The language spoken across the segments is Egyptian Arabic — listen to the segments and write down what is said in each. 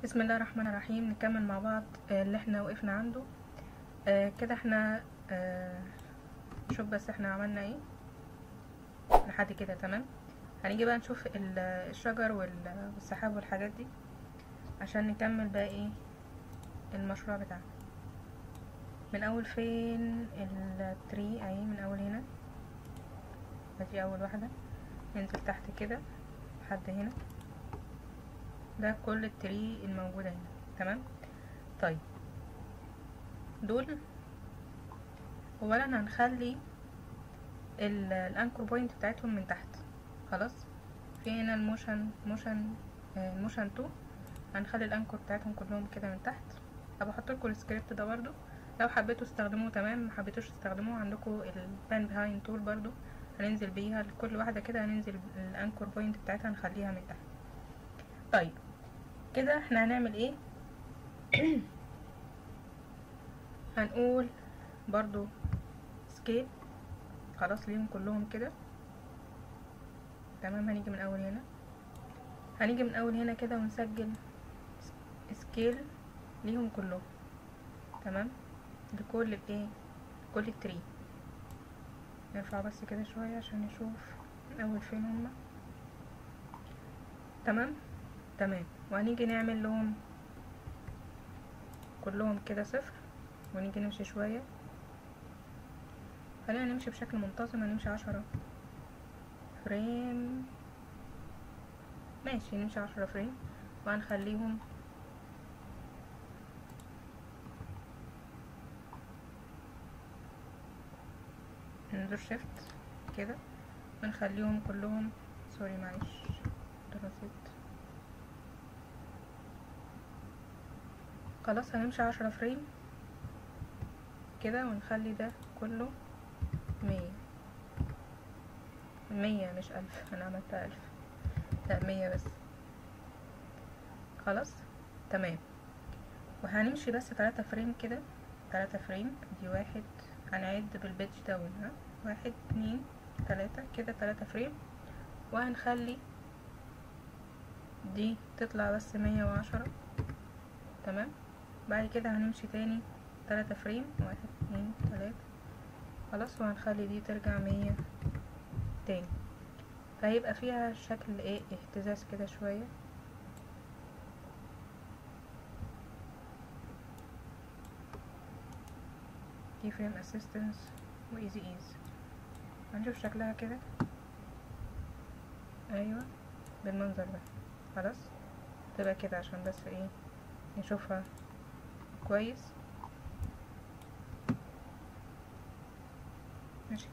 بسم الله الرحمن الرحيم نكمل مع بعض آه، اللي احنا وقفنا عنده آه، كده احنا آه، نشوف بس احنا عملنا ايه لحد كده تمام هنيجي بقى نشوف ال- الشجر وال- والسحاب والحاجات دي عشان نكمل بقى ايه المشروع بتاعنا من اول فين التري اهي من اول هنا ادي اول واحدة ننزل تحت كده لحد هنا ده كل التري الموجودة هنا تمام طيب دول اولا هنخلي ال- الانكر بوينت بتاعتهم من تحت خلاص في هنا الموشن موشن آه، الموشن 2 هنخلي الانكر بتاعتهم كلهم كده من تحت ابقى احط لكم السكريبت ده برضو لو حبيتوا تستخدموه تمام ما حبيتوش تستخدموه عندكم البان بيهايند تول برضو هننزل بيها لكل واحده كده هننزل الانكر بوينت بتاعتها نخليها من تحت طيب كده احنا هنعمل ايه هنقول برضو سكيل خلاص ليهم كلهم كده تمام هنيجي من اول هنا هنيجي من اول هنا كده ونسجل سكيل ليهم كلهم تمام لكل الايه كل التري نرفع بس كده شوية عشان نشوف من اول فين هما تمام تمام وهنيجي نعمل لهم كلهم كده صفر ونيجي نمشي شوية خلينا نمشي بشكل منتظم هنمشي عشرة فريم ماشي نمشي عشرة فريم وهنخليهم ندور شيفت كده ونخليهم كلهم سوري معلش دراسات خلاص هنمشي عشرة فريم كده ونخلي ده كله مية مية مش ألف أنا عملتها ألف لا مية بس خلاص تمام وهنمشي بس تلاتة فريم كده تلاتة فريم دي واحد هنعد بالبيتش داون ها واحد اتنين تلاتة كده تلاتة فريم وهنخلي دي تطلع بس مية وعشرة تمام بعد كده هنمشي تاني تلاتة فريم واحد اتنين تلاتة خلاص وهنخلي دي ترجع مية تاني فهيبقى فيها شكل ايه اهتزاز كده شوية كي فريم اسيستنس وايزي ايز هنشوف شكلها كده ايوه بالمنظر ده خلاص تبقى كده عشان بس ايه نشوفها كويس ماشي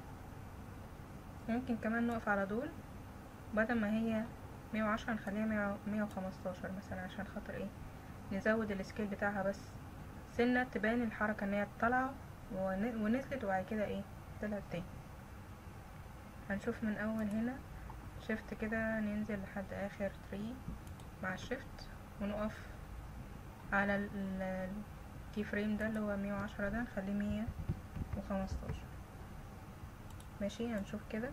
ممكن كمان نقف على دول بدل ما هي مية وعشرة نخليها مية وخمستاشر مثلا عشان خاطر ايه نزود السكيل بتاعها بس سنة تبان الحركة ان هي طالعة ون- ونزلت وبعد كده ايه طلعت تاني هنشوف من اول هنا شيفت كده ننزل لحد اخر تري مع الشيفت ونقف على الكي فريم ده اللي هو مية وعشرة ده نخليه مية وخمستاشر ماشي هنشوف كده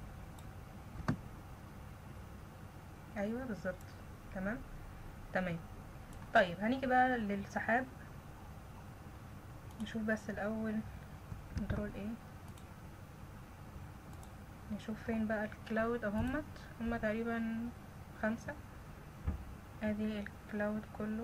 ايوه بالظبط تمام تمام طيب هنيجي بقى للسحاب نشوف بس الاول كنترول ايه نشوف فين بقى الكلاود اهمت هما تقريبا خمسة ادي الكلاود كله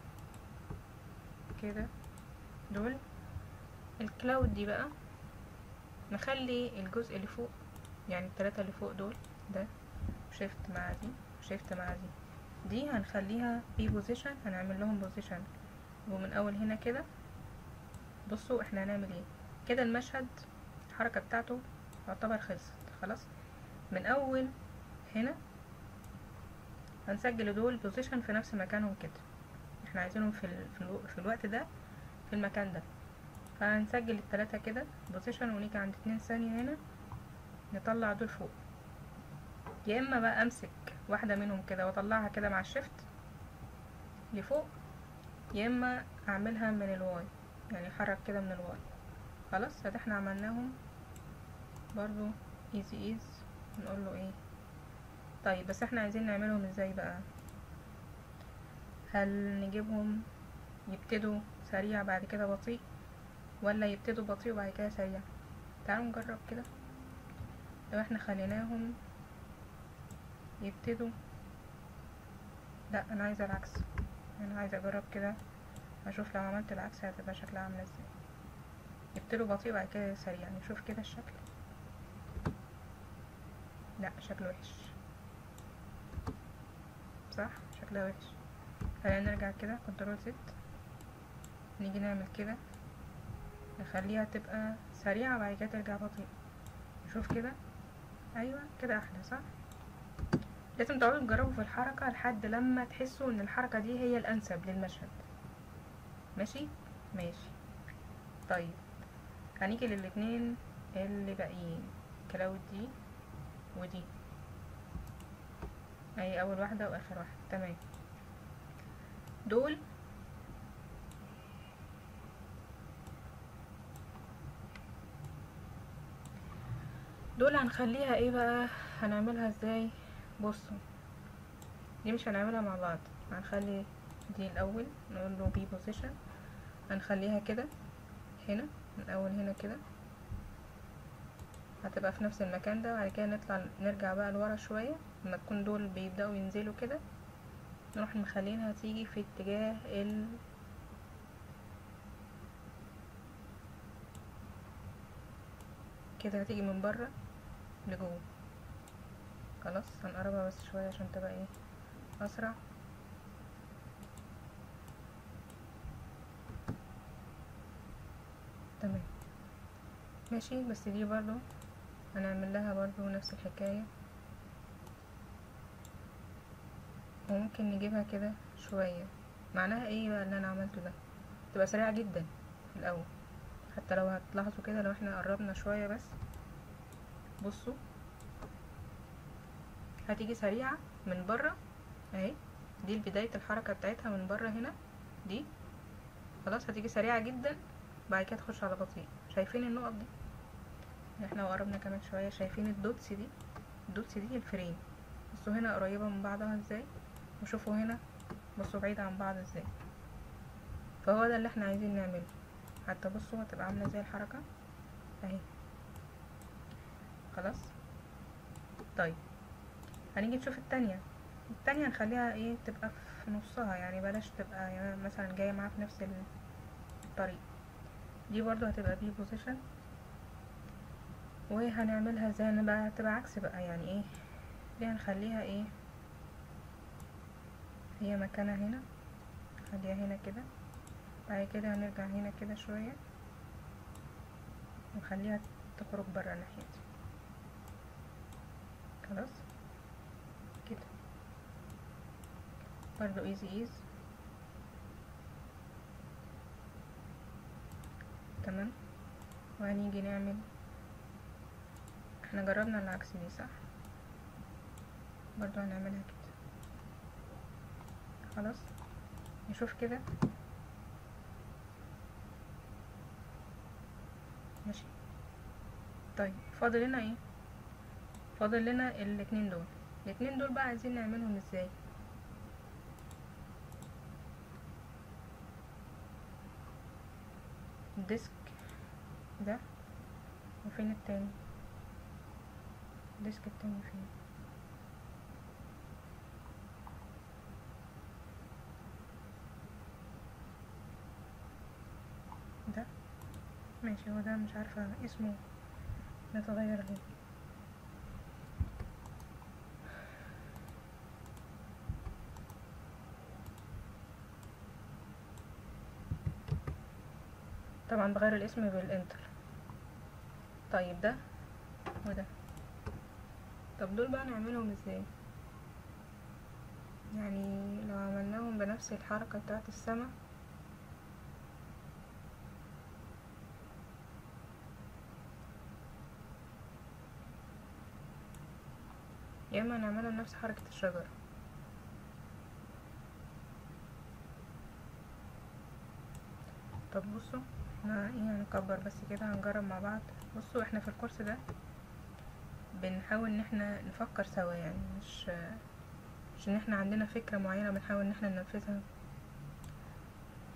كده دول الكلاود دي بقى نخلي الجزء اللي فوق يعني التلاتة اللي فوق دول ده شيفت مع دي شيفت مع دي دي هنخليها في بوزيشن هنعمل لهم بوزيشن ومن اول هنا كده بصوا احنا هنعمل ايه كده المشهد الحركة بتاعته يعتبر خلصت خلاص من اول هنا هنسجل دول بوزيشن في نفس مكانهم كده احنا عايزينهم في, ال... في, الو... في الوقت ده في المكان ده فهنسجل التلاتة كده بوزيشن ونيجي عند اتنين ثانية هنا نطلع دول فوق يا اما بقى امسك واحدة منهم كده واطلعها كده مع الشيفت لفوق يا اما اعملها من الواي يعني حرك كده من الواي خلاص ادي احنا عملناهم برضو ايزي ايز نقول له ايه طيب بس احنا عايزين نعملهم ازاي بقى هل نجيبهم يبتدوا سريع بعد كده بطيء ولا يبتدوا بطيء وبعد كده سريع تعالوا نجرب كده لو احنا خليناهم يبتدوا لا انا عايزه العكس انا عايزه اجرب كده اشوف لو عملت العكس هتبقى شكلها عامله ازاي يبتدوا بطيء وبعد كده سريع نشوف كده الشكل لا شكله وحش صح شكلها وحش خلينا نرجع كده كنترول زد نيجي نعمل كده نخليها تبقى سريعة بعد كده ترجع بطيء نشوف كده ايوه كده احلى صح لازم تقعدوا تجربوا في الحركة لحد لما تحسوا ان الحركة دي هي الانسب للمشهد ماشي ماشي طيب هنيجي للاتنين اللي باقيين كلاود دي ودي اهي اول واحدة واخر واحدة تمام دول دول هنخليها ايه بقى هنعملها ازاي بصوا دي مش هنعملها مع بعض هنخلي دي الاول نقول له بي بوزيشن هنخليها كده هنا من اول هنا كده هتبقى في نفس المكان ده وبعد كده نطلع نرجع بقى لورا شوية لما تكون دول بيبدأوا ينزلوا كده نروح مخلينها تيجي في اتجاه ال كده هتيجي من بره لجوه خلاص هنقربها بس شوية عشان تبقى ايه اسرع تمام ماشي بس دي برضو هنعمل لها برضو نفس الحكاية وممكن نجيبها كده شوية معناها ايه بقى اللي انا عملته ده تبقى سريعة جدا في الاول حتى لو هتلاحظوا كده لو احنا قربنا شوية بس بصوا هتيجي سريعة من بره اهي دي بداية الحركة بتاعتها من بره هنا دي خلاص هتيجي سريعة جدا بعد كده تخش على بطيء شايفين النقط دي احنا لو قربنا كمان شوية شايفين الدوتس دي الدوتس دي الفريم بصوا هنا قريبة من بعضها ازاي وشوفوا هنا بصوا بعيدة عن بعض ازاي فهو ده اللي احنا عايزين نعمله حتى بصوا هتبقى عاملة زي الحركة اهي خلاص طيب هنيجي نشوف التانية التانية هنخليها ايه تبقى في نصها يعني بلاش تبقى يعني مثلا جاية معاها في نفس الطريق دي برضو هتبقى بي بوزيشن وهنعملها ازاي انا بقى تبقى عكس بقى يعني ايه دي هنخليها ايه هي مكانها هنا نخليها هنا كده بعد كده هنرجع هنا كده شوية ونخليها تخرج برا ناحيتي خلاص كده برضو ايزي ايز تمام وهنيجي نعمل احنا جربنا العكس دي صح برضو هنعملها كده خلاص نشوف كده ماشي طيب فاضل لنا ايه فاضل لنا الاتنين دول الاتنين دول بقى عايزين نعملهم ازاي الديسك ده وفين التاني الديسك التاني فين ده ماشي هو ده مش عارفة اسمه متغير اهو طبعا بغير الاسم بالانتر طيب ده وده طب دول بقى نعملهم ازاي يعني لو عملناهم بنفس الحركة بتاعت السما يا اما نعملها بنفس حركة الشجرة طب بصوا احنا ايه هنكبر بس كده هنجرب مع بعض بصوا احنا في الكورس ده بنحاول ان احنا نفكر سوا يعني مش مش ان احنا عندنا فكرة معينة بنحاول ان احنا ننفذها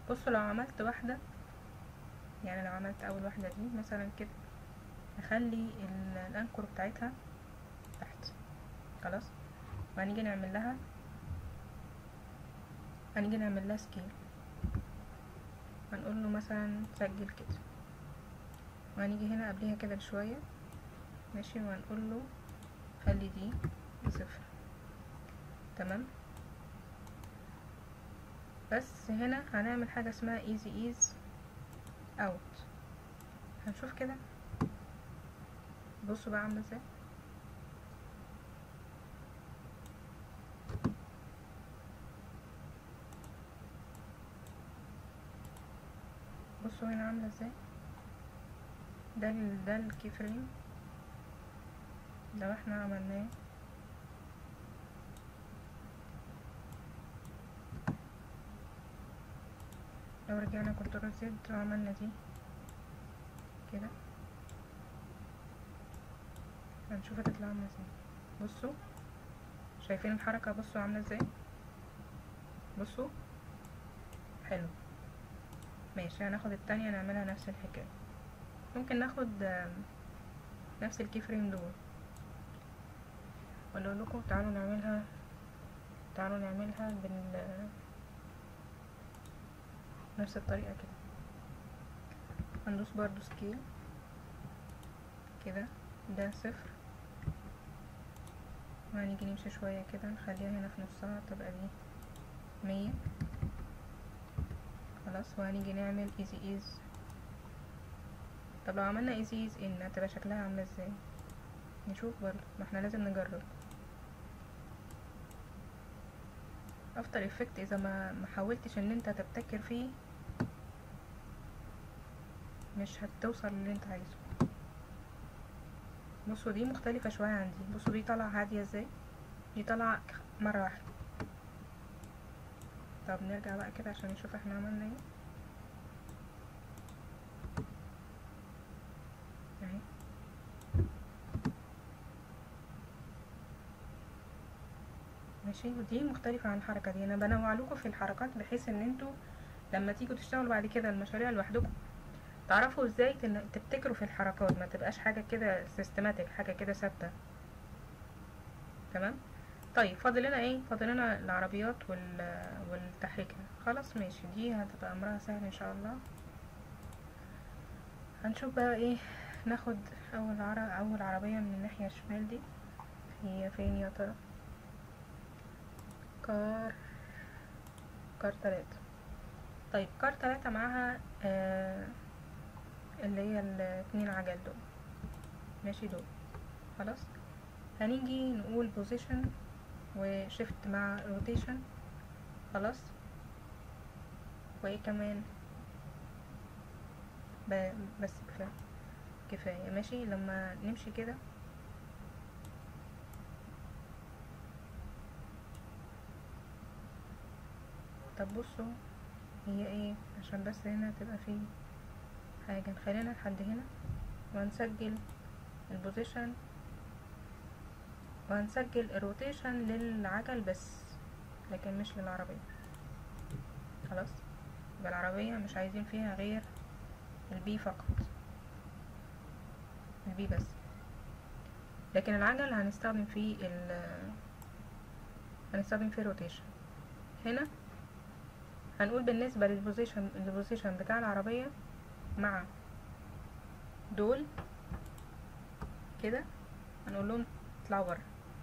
بصوا لو عملت واحدة يعني لو عملت اول واحدة دي مثلا كده نخلي ال- الانكر بتاعتها تحت خلاص وهنيجي نعمل لها هنيجي نعمل لها سكيل هنقول له مثلا سجل كده وهنيجي هنا قبليها كده بشوية ماشي وهنقول له خلي دي بصفر تمام بس هنا هنعمل حاجة اسمها easy ease out هنشوف كده بصوا بقى عاملة ازاي بصوا هنا عاملة ازاي ده ال ده الكي فريم لو احنا عملناه لو رجعنا كنترول زد وعملنا دي كده هنشوف هتطلع عاملة ازاي بصوا شايفين الحركة بصوا عاملة ازاي بصوا حلو ماشي هناخد التانية نعملها نفس الحكاية ممكن ناخد آم، نفس الكي فريم دول ولا اقول لكم تعالوا نعملها تعالوا نعملها بال نفس الطريقة كده هندوس برضو سكيل كده ده صفر وهنيجي نمشي شوية كده نخليها هنا في نصها تبقى دي مية خلاص وهنيجي نعمل ايزي ايز طب لو عملنا ايزي ايز ان هتبقى شكلها عاملة ازاي نشوف برضو ما احنا لازم نجرب افتر افكت اذا ما ما حاولتش ان انت تبتكر فيه مش هتوصل للي انت عايزه بصوا دي مختلفة شوية عن دي بصوا دي طالعة هادية ازاي دي طالعة مرة واحدة طب نرجع بقى كده عشان نشوف احنا عملنا ايه اهي ماشي ودي مختلفة عن الحركة دي انا بنوع لكم في الحركات بحيث ان انتوا لما تيجوا تشتغلوا بعد كده المشاريع لوحدكم تعرفوا ازاي تن- تبتكروا في الحركات ما تبقاش حاجة كده سيستماتيك حاجة كده ثابتة تمام طيب فاضل لنا ايه فاضل لنا العربيات وال... والتحريكها خلاص ماشي دي هتبقى امرها سهل ان شاء الله هنشوف بقى ايه ناخد اول عر... اول عربية من الناحية الشمال دي هي فين يا ترى كار كار تلاتة طيب كار تلاتة معاها آه اللي هي الاتنين عجل دول ماشي دول خلاص هنيجي نقول بوزيشن وشيفت مع روتيشن خلاص وايه كمان ب- بس كفايه كفايه ماشي لما نمشي كده طب بصوا هي ايه عشان بس هنا تبقى في حاجه نخلينا لحد هنا وهنسجل البوزيشن وهنسجل الروتيشن للعجل بس لكن مش للعربية خلاص يبقى العربية مش عايزين فيها غير البي فقط البي بس لكن العجل هنستخدم فيه ال هنستخدم فيه روتيشن هنا هنقول بالنسبة للبوزيشن البوزيشن بتاع العربية مع دول كده هنقول لهم اطلعوا بره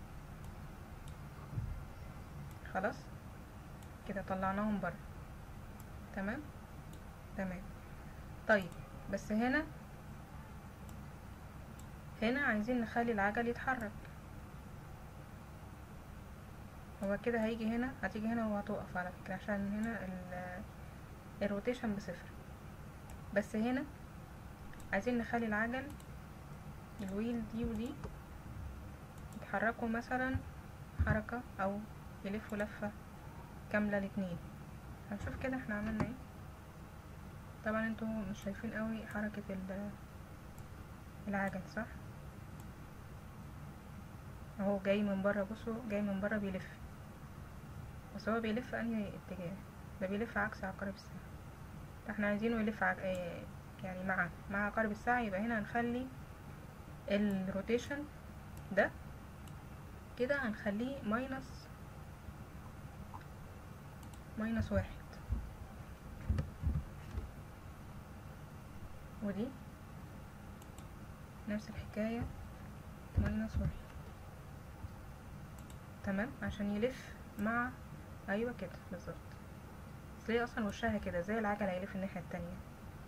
خلاص كده طلعناهم بره تمام تمام طيب بس هنا هنا عايزين نخلي العجل يتحرك هو كده هيجي هنا هتيجي هنا وهتقف على فكرة عشان هنا ال- الروتيشن بصفر بس هنا عايزين نخلي العجل الويل دي ودي يتحركوا مثلا حركة او يلفوا لفة كاملة الاتنين هنشوف كده احنا عملنا ايه طبعا انتوا مش شايفين قوي حركة ال- العجل صح اهو جاي من بره بصوا جاي من بره بيلف بس هو بيلف انهي اتجاه ده بيلف عكس عقارب الساعة احنا عايزينه يلف ع... آه، يعني مع مع عقارب الساعة يبقى هنا هنخلي الروتيشن ده كده هنخليه ماينس ماينس واحد ودي نفس الحكاية ماينس واحد تمام عشان يلف مع ايوه كده بالظبط بس ليه اصلا وشها كده زي العجلة هيلف الناحية التانية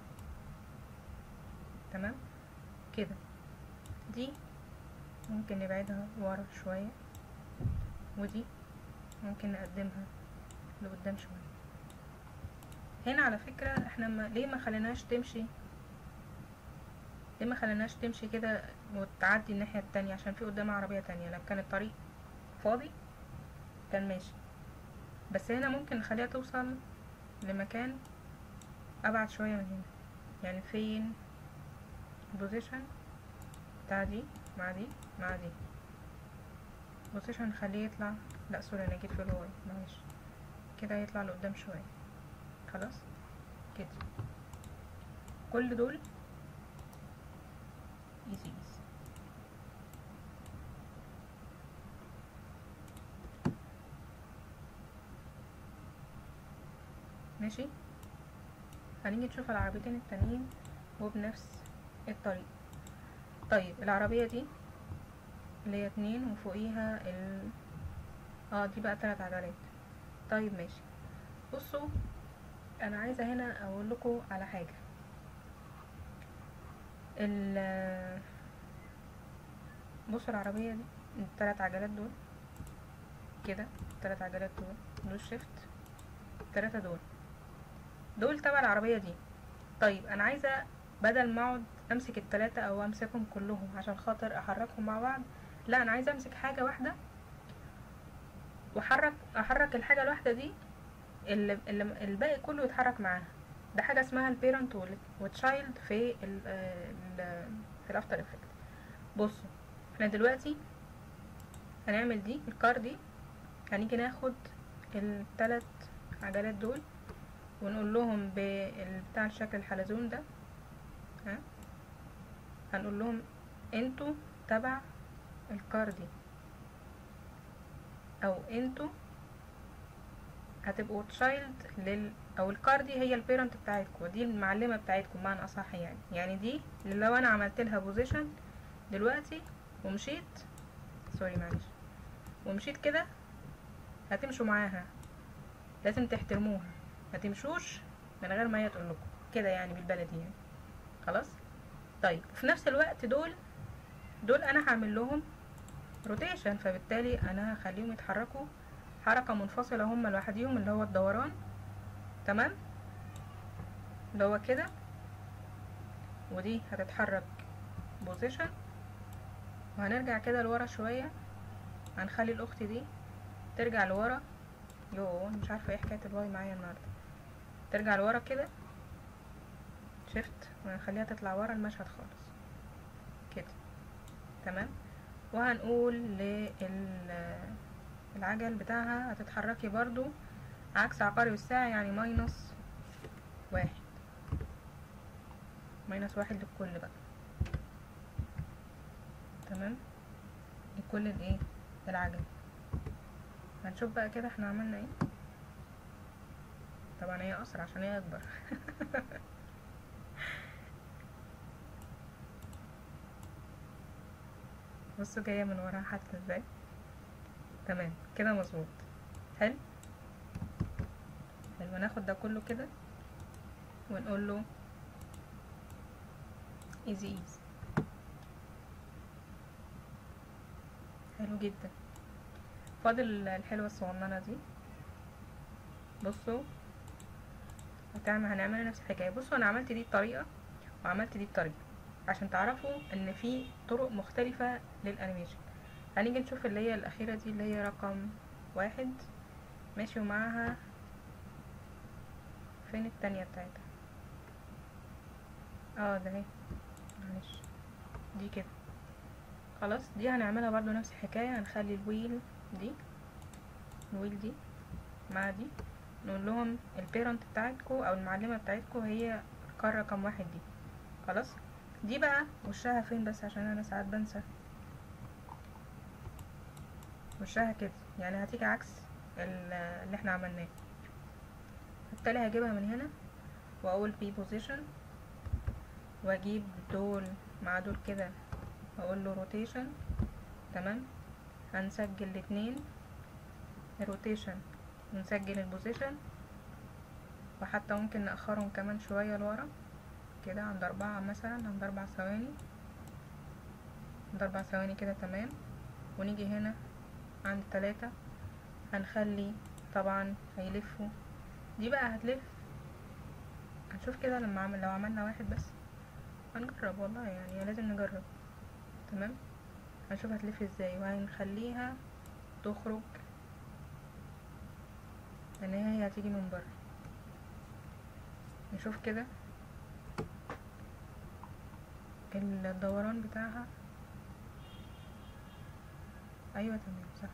تمام كده دي ممكن نبعدها ورا شوية ودي ممكن نقدمها لقدام شوية هنا على فكرة احنا ما ليه ما خليناش تمشي ليه ما خليناش تمشي كده وتعدي الناحية التانية عشان في قدامها عربية تانية لو كان الطريق فاضي كان ماشي بس هنا ممكن نخليها توصل لمكان ابعد شوية من هنا يعني فين البوزيشن بتاع دي مع دي مع دي بوزيشن نخليه يطلع لا سوري انا جيت في الواي معلش كده يطلع لقدام شوية خلاص كده كل دول ايزي ايزي ماشي هنيجي نشوف العربيتين التانيين وبنفس الطريقة طيب العربية دي اللي هي اتنين وفوقيها ال اه دي بقى تلات عجلات طيب ماشي بصوا انا عايزة هنا اقول لكم على حاجة ال بصوا العربية دي التلات عجلات دول كده التلات عجلات دول دول شيفت التلاتة دول دول تبع العربية دي طيب انا عايزة بدل ما اقعد امسك التلاتة او امسكهم كلهم عشان خاطر احركهم مع بعض لا انا عايزة امسك حاجة واحدة واحرك احرك الحاجة الواحدة دي اللي اللي الباقي كله يتحرك معاها ده حاجة اسمها البيرنت والتشايلد في ال ال في الافتر افكت بصوا احنا دلوقتي هنعمل دي الكار دي هنيجي ناخد التلات عجلات دول ونقول لهم بتاع الشكل الحلزون ده ها هنقول لهم انتوا تبع الكار دي او انتوا هتبقوا تشايلد لل او الكار دي هي البيرنت بتاعتكم دي المعلمه بتاعتكم معنى اصح يعني يعني دي اللي لو انا عملت لها بوزيشن دلوقتي ومشيت سوري معلش ومشيت كده هتمشوا معاها لازم تحترموها ما تمشوش من غير ما هي تقول لكم كده يعني بالبلدي يعني خلاص طيب في نفس الوقت دول دول انا هعمل لهم روتيشن فبالتالي انا هخليهم يتحركوا حركة منفصلة هما لوحديهم اللي هو الدوران تمام اللي هو كده ودي هتتحرك بوزيشن وهنرجع كده لورا شوية هنخلي الاخت دي ترجع لورا يو أنا مش عارفة ايه حكاية الواي معايا النهاردة ترجع لورا كده شفت وهنخليها تطلع ورا المشهد خالص كده تمام وهنقول لل العجل بتاعها هتتحركي برضو عكس عقارب الساعة يعني ماينس واحد ماينس واحد للكل بقى تمام لكل الايه العجل هنشوف بقى كده احنا عملنا ايه طبعا هي اسرع عشان هي اكبر بصوا جايه من وراها حتى ازاي تمام كده مظبوط حلو حلو ناخد ده كله كده ونقول له ايزي ايزي حلو جدا فاضل الحلوة الصغننة دي بصوا هتعمل هنعمل نفس الحكاية بصوا انا عملت دي الطريقة وعملت دي الطريقة عشان تعرفوا ان في طرق مختلفة للانيميشن هنيجي نشوف اللي هي الاخيرة دي اللي هي رقم واحد ماشي ومعاها فين التانية بتاعتها اه ده اهي معلش دي كده خلاص دي هنعملها برضو نفس الحكاية هنخلي الويل دي الويل دي مع دي نقول لهم البيرنت بتاعتكو او المعلمة بتاعتكو هي القارة رقم واحد دي خلاص دي بقى وشها فين بس عشان انا ساعات بنسى وشها كده يعني هتيجي عكس ال- اللي احنا عملناه بالتالي هجيبها من هنا واقول بي بوزيشن واجيب دول مع دول كده اقول له روتيشن تمام هنسجل الاتنين روتيشن ونسجل البوزيشن وحتى ممكن نأخرهم كمان شوية لورا كده عند أربعة مثلا عند أربع ثواني عند أربع ثواني كده تمام ونيجي هنا عند تلاتة هنخلي طبعا هيلفوا دي بقى هتلف هنشوف كده لما عمل لو عملنا واحد بس هنجرب والله يعني لازم نجرب تمام هنشوف هتلف ازاي وهنخليها تخرج لان هي هتيجي من بره نشوف كده الدوران بتاعها ايوه تمام صح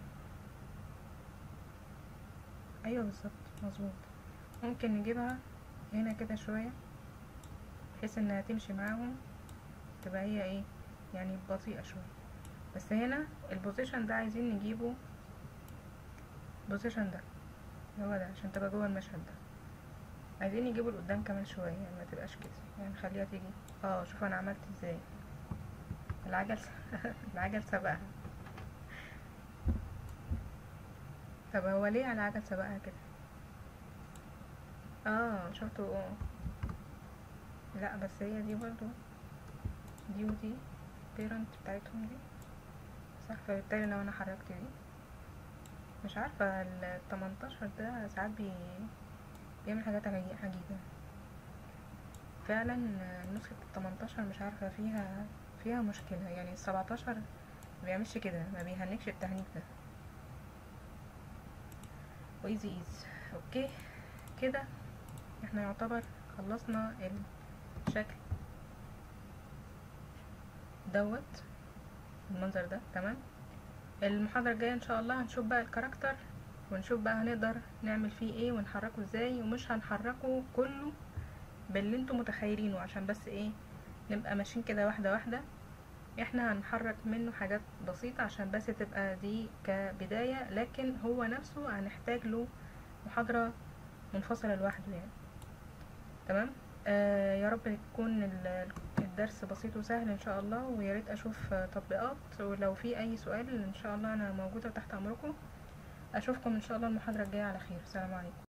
ايوه بالظبط مظبوط ممكن نجيبها هنا كده شويه بحيث انها تمشي معاهم تبقى هي ايه يعني بطيئه شويه بس هنا البوزيشن ده عايزين نجيبه البوزيشن ده اللي هو ده عشان تبقى جوه المشهد ده عايزين نجيبه لقدام كمان شويه يعني ما تبقاش كده يعني نخليها تيجي اه شوف انا عملت ازاي العجل العجل سبقها طب هو ليه على العجل سبقها كده اه شفتوا اه لا بس هي دي برضو دي ودي بيرنت بتاعتهم دي صح فبالتالي لو انا حركت دي مش عارفة ال 18 ده ساعات بي بيعمل حاجات عجي- عجيبة فعلا نسخة ال 18 مش عارفة فيها فيها مشكلة يعني ال 17 مبيعملش كده ما بيهنكش التهنيك ده وايزي ايز اوكي كده احنا يعتبر خلصنا الشكل دوت المنظر ده تمام المحاضرة الجاية ان شاء الله هنشوف بقى الكاركتر ونشوف بقى هنقدر نعمل فيه ايه ونحركه ازاي ومش هنحركه كله باللي انتم متخيلينه عشان بس ايه نبقى ماشيين كده واحدة واحدة احنا هنحرك منه حاجات بسيطة عشان بس تبقى دي كبداية لكن هو نفسه هنحتاج له محاضرة منفصلة لوحده يعني تمام آه يا رب يكون ال- الدرس بسيط وسهل ان شاء الله ويا ريت اشوف آه، تطبيقات ولو في اي سؤال ان شاء الله انا موجودة تحت امركم اشوفكم ان شاء الله المحاضرة الجاية على خير السلام عليكم